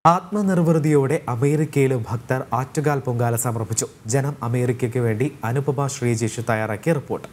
ആത്മനിർവൃതിയോടെ അമേരിക്കയിലും ഭക്തർ ആറ്റുകാൽ പൊങ്കാല സമർപ്പിച്ചു ജനം അമേരിക്കയ്ക്ക് വേണ്ടി അനുപമ ശ്രീജേഷ് തയ്യാറാക്കിയ റിപ്പോർട്ട്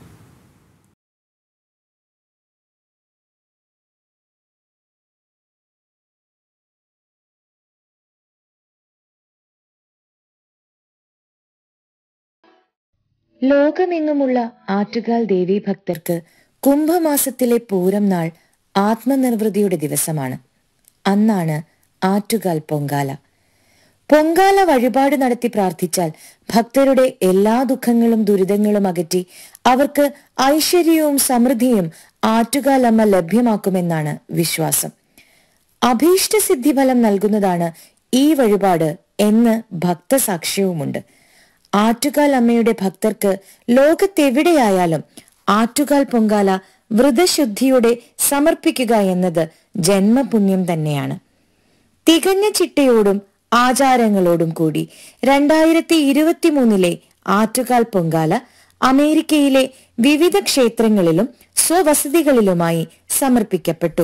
ലോകമെങ്ങുമുള്ള ആറ്റുകാൽ ദേവീ ഭക്തർക്ക് കുംഭമാസത്തിലെ പൂരം നാൾ ആത്മനിർവൃതിയുടെ ദിവസമാണ് അന്നാണ് ആറ്റുകാൽ പൊങ്കാല പൊങ്കാല വഴിപാട് നടത്തി പ്രാർത്ഥിച്ചാൽ ഭക്തരുടെ എല്ലാ ദുഃഖങ്ങളും ദുരിതങ്ങളും അകറ്റി അവർക്ക് ഐശ്വര്യവും സമൃദ്ധിയും ആറ്റുകാലമ്മ ലഭ്യമാക്കുമെന്നാണ് വിശ്വാസം അഭീഷ്ടസിദ്ധി ഫലം നൽകുന്നതാണ് ഈ വഴിപാട് എന്ന് ഭക്തസാക്ഷ്യവുമുണ്ട് ആറ്റുകാൽ അമ്മയുടെ ഭക്തർക്ക് ലോകത്തെവിടെയായാലും ആറ്റുകാൽ പൊങ്കാല വ്രതശുദ്ധിയോടെ സമർപ്പിക്കുക എന്നത് ജന്മപുണ്യം തന്നെയാണ് തികഞ്ഞ ചിട്ടയോടും ആചാരങ്ങളോടും കൂടി രണ്ടായിരത്തി ഇരുപത്തിമൂന്നിലെ ആറ്റുകാൽ പൊങ്കാല അമേരിക്കയിലെ വിവിധ ക്ഷേത്രങ്ങളിലും സ്വവസതികളിലുമായി സമർപ്പിക്കപ്പെട്ടു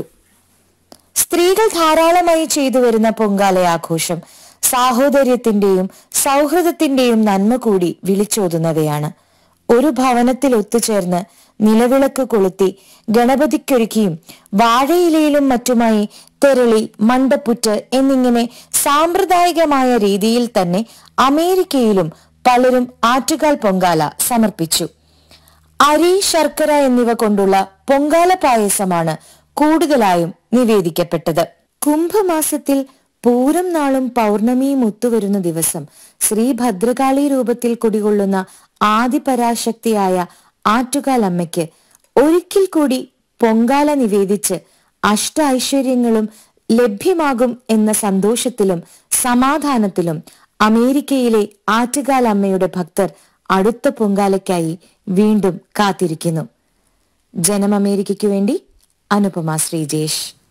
സ്ത്രീകൾ ധാരാളമായി ചെയ്തു വരുന്ന പൊങ്കാല ആഘോഷം സാഹോദര്യത്തിന്റെയും സൗഹൃദത്തിന്റെയും നന്മ കൂടി വിളിച്ചോതുന്നവയാണ് ഒരു ഭവനത്തിൽ ഒത്തുചേർന്ന് നിലവിളക്ക് കൊളുത്തി ഗണപതിക്കൊരുക്കിയും വാഴയിലയിലും മറ്റുമായി തെരളി മണ്ടപ്പുറ്റ് എന്നിങ്ങനെ സാമ്പ്രദായികമായ രീതിയിൽ തന്നെ അമേരിക്കയിലും പലരും ആറ്റുകാൽ പൊങ്കാല സമർപ്പിച്ചു അരി ശർക്കര എന്നിവ കൊണ്ടുള്ള പൊങ്കാല പായസമാണ് കൂടുതലായും നിവേദിക്കപ്പെട്ടത് കുംഭമാസത്തിൽ പൂരം നാളും പൗർണമിയും ഒത്തുവരുന്ന ദിവസം ശ്രീ ഭദ്രകാളി രൂപത്തിൽ കുടികൊള്ളുന്ന ആദിപരാശക്തിയായ ആറ്റുകാൽ അമ്മയ്ക്ക് ഒരിക്കൽ കൂടി പൊങ്കാല നിവേദിച്ച് അഷ്ട ഐശ്വര്യങ്ങളും ലഭ്യമാകും എന്ന സന്തോഷത്തിലും സമാധാനത്തിലും അമേരിക്കയിലെ ആറ്റുകാൽ അമ്മയുടെ ഭക്തർ അടുത്ത പൊങ്കാലയ്ക്കായി വീണ്ടും കാത്തിരിക്കുന്നു ജനം അമേരിക്കയ്ക്കു വേണ്ടി അനുപമ ശ്രീജേഷ്